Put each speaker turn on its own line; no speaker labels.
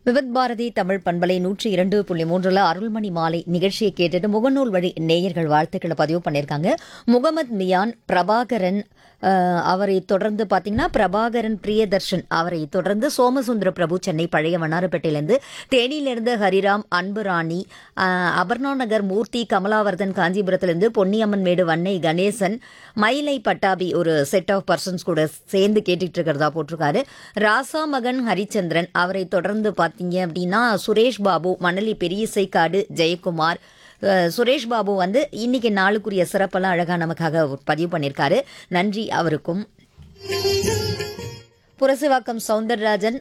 விவித் பாரதி தமிழ் பண்பலை நூற்றி இரண்டு புள்ளி மூன்றுல அருள்மணி மாலை நிகழ்ச்சியை கேட்டுட்டு முகநூல் வழி நேயர்கள் வாழ்த்துக்களை பதிவு பண்ணியிருக்காங்க முகமது மியான் பிரபாகரன் அஹ், அவரை தொடர்ந்து பார்த்தீங்கன்னா பிரபாகரன் பிரியதர்ஷன் அவரை தொடர்ந்து சோமசுந்தர பிரபு சென்னை பழைய வண்ணாரப்பேட்டையிலேருந்து தேனியிலிருந்து ஹரிராம் அன்புராணி அஹ், அபர்ணா நகர் மூர்த்தி கமலாவர்தன் காஞ்சிபுரத்திலிருந்து பொன்னியம்மன் மேடு வன்னை கணேசன் மயிலை பட்டாபி ஒரு செட் ஆஃப் பர்சன்ஸ் கூட சேர்ந்து கேட்டுட்டு இருக்கிறதா போட்டிருக்காரு ராசா மகன் ஹரிச்சந்திரன் அவரை தொடர்ந்து பார்த்தீங்க அப்படின்னா சுரேஷ் பாபு மணலி பெரியசைக்காடு ஜெயக்குமார் அஹ், சுரேஷ் பாபு வந்து இன்னைக்கு நாளுக்குரிய சிறப்பெல்லாம் அழகா நமக்காக பதிவு பண்ணியிருக்காரு நன்றி அவருக்கும் புரசுவாக்கம் சவுந்தரராஜன்